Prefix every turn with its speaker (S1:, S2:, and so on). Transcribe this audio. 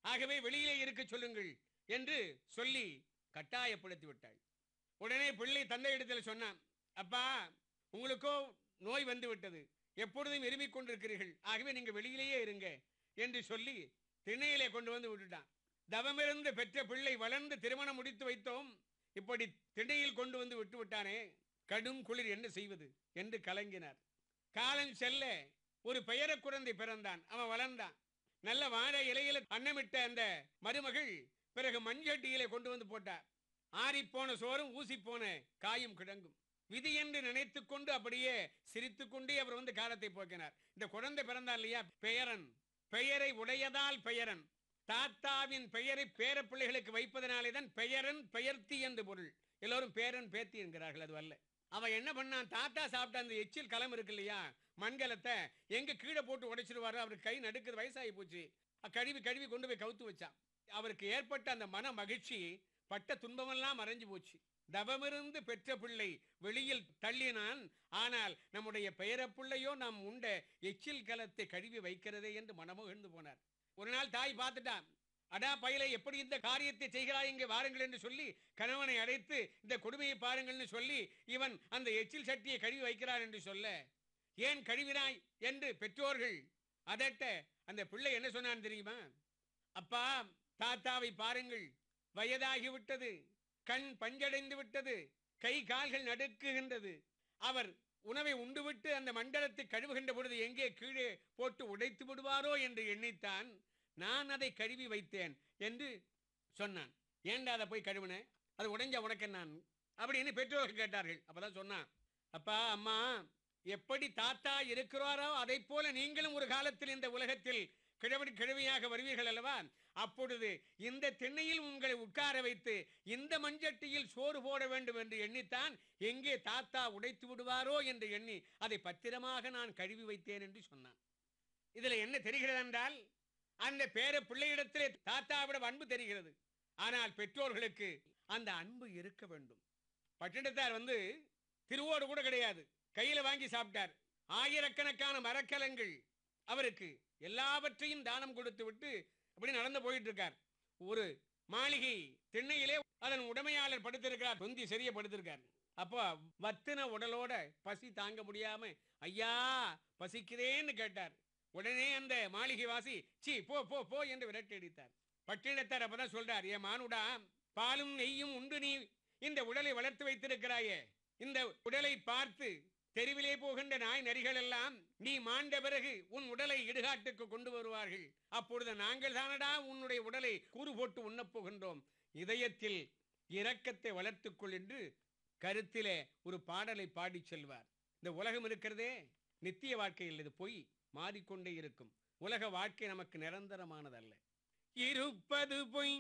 S1: ஆகவே வெளியிலே இருக்க சொல்லுங்கள் என்று சொல்லி கட்டாயப்படுத்தி விட்டாள் உடனே பிள்ளை தந்தை இடத்துல சொன்னான் அப்பா உங்களுக்கோ நோய் வந்து விட்டது எப்பொழுதும் இருமிக் கொண்டிருக்கிறீர்கள் ஆகவே நீங்க வெளியிலேயே இருங்க என்று சொல்லி திண்ணையிலே கொண்டு வந்து விட்டுட்டான் தவமிருந்து பெற்ற பிள்ளை வளர்ந்து திருமணம் முடித்து வைத்தோம் இப்படி திண்ணையில் கொண்டு வந்து விட்டு விட்டானே கடும் குளிர் என்ன செய்வது என்று கலங்கினார் காலம் செல்ல ஒரு பெயர குழந்தை பிறந்தான் அவன் வளர்ந்தான் நல்ல வாழை இலையில அன்னமிட்ட அந்த மருமகள் பிறகு மண்சட்டியிலே கொண்டு வந்து போட்டார் ஆறிப்போன சோறும் ஊசி போன காயும் கிடங்கும் விதி என்று நினைத்துக் கொண்டு அப்படியே சிரித்துக் கொண்டே அவர் வந்து காலத்தை போக்கினார் இந்த குழந்தை பிறந்தார் இல்லையா பெயரன் பெயரை உடையதால் பெயரன் தாத்தாவின் பெயரை பேர பிள்ளைகளுக்கு வைப்பதனாலே தான் பெயரன் பெயர்த்தி என்று பொருள் எல்லோரும் பேரன் பேத்தி என்கிறார்கள் அது அல்ல அவன் என்ன பண்ணான் தாத்தா சாப்பிட்ட அந்த எச்சில் களம் இருக்கு இல்லையா மண்கலத்தை எங்க கீழே போட்டு உடைச்சிருவாரு அவருக்கு கை நடுக்குது வயசாகி போச்சு கழுவி கழுவி கொண்டு போய் கவுத்து வச்சான் அவருக்கு ஏற்பட்ட அந்த மன மகிழ்ச்சி பட்ட துன்பமெல்லாம் மறைஞ்சு போச்சு தவமிருந்து பெற்ற பிள்ளை வெளியில் தள்ளினான் ஆனால் நம்முடைய பெயர பிள்ளையோ நாம் உண்ட எச்சில் கலத்தை கழுவி வைக்கிறதே என்று மனமகிழ்ந்து போனார் ஒரு நாள் தாய் பார்த்துட்டான் அடா பயிலை எப்படி இந்த காரியத்தை செய்கிறாய் இங்கே வாருங்கள் என்று சொல்லி கணவனை அழைத்து இந்த கொடுமையை பாருங்கள்னு சொல்லி இவன் அந்த எச்சில் சட்டியை கழுவி வைக்கிறான் என்று சொல்ல ஏன் கழுவினாய் என்று பெற்றோர்கள் அதட்ட அந்த பிள்ளை என்ன சொன்னான் தெரியுமா அப்பா தாத்தாவை பாருங்கள் வயதாகி விட்டது கண் பஞ்சடைந்து விட்டது கை கால்கள் நடுக்குகின்றது அவர் உணவை உண்டுவிட்டு அந்த மண்டலத்தை கழுவுகின்ற பொழுது எங்கே கீழே போட்டு உடைத்து விடுவாரோ என்று எண்ணித்தான் நான் அதை கழுவி வைத்தேன் என்று சொன்னான் ஏன்டா அதை போய் கழுவுன அது உடைஞ்ச உனக்கு நான் அப்படின்னு பெற்றோர்கள் கேட்டார்கள் அப்பதான் சொன்னான் அப்பா அம்மா எப்படி தாத்தா இருக்கிறாரோ அதை போல நீங்களும் ஒரு காலத்தில் இந்த உலகத்தில் கிழவடி கிழவியாக வருவீர்கள் அல்லவா அப்பொழுது இந்த திண்ணையில் உங்களை உட்கார வைத்து இந்த மஞ்சட்டியில் சோறு போட வேண்டும் என்று எண்ணித்தான் எங்கே தாத்தா உடைத்து விடுவாரோ என்று எண்ணி அதை பத்திரமாக நான் கழுவி வைத்தேன் என்று சொன்னான் இதுல என்ன தெரிகிறது என்றால் அந்த பேர பிள்ளையிடத்திலே தாத்தாவிட அன்பு தெரிகிறது ஆனால் பெற்றோர்களுக்கு அந்த அன்பு இருக்க வேண்டும் பட்டினத்தார் வந்து திருவோடு கூட கிடையாது கையில வாங்கி சாப்பிட்டார் ஆயிரக்கணக்கான மரக்கலங்கள் அவருக்கு எல்லாவற்றையும் தானம் கொடுத்து விட்டு அப்படி நடந்து போயிட்டு இருக்கார் ஒரு மாளிகை திண்ணையிலே அதன் உடைமையாளர் படுத்திருக்கிறார் தொந்தி சரிய படுத்திருக்கார் அப்போ வத்தின உடலோட பசி தாங்க முடியாம ஐயா பசிக்கிறேன்னு கேட்டார் உடனே அந்த மாளிகை வாசி சி போ போ போ என்று விரட்டி அடித்தார் பட்டினத்தார் அப்பதான் சொல்றார் ஏ மானுடா பாலும் நெய்யும் உண்டு நீ இந்த உடலை வளர்த்து வைத்திருக்கிறாயே இந்த உடலை பார்த்து தெருவிலே போகின்ற நாய் நரிகள் எல்லாம் நீ மாண்ட பிறகு உன் உடலை இடுகாட்டுக்கு கொண்டு வருவார்கள் அப்பொழுது நாங்கள் தானடா உன்னுடைய உடலை கூறு போட்டு உண்ணப் போகின்றோம் இதயத்தில் இரக்கத்தை வளர்த்துக்கொள் என்று கருத்திலே ஒரு பாடலை பாடிச் செல்வார் இந்த உலகம் இருக்கிறதே நித்திய வாழ்க்கையில் இது பொய் மாறிக்கொண்டே இருக்கும் உலக வாழ்க்கை நமக்கு நிரந்தரமானதல்ல இருப்பது பொய்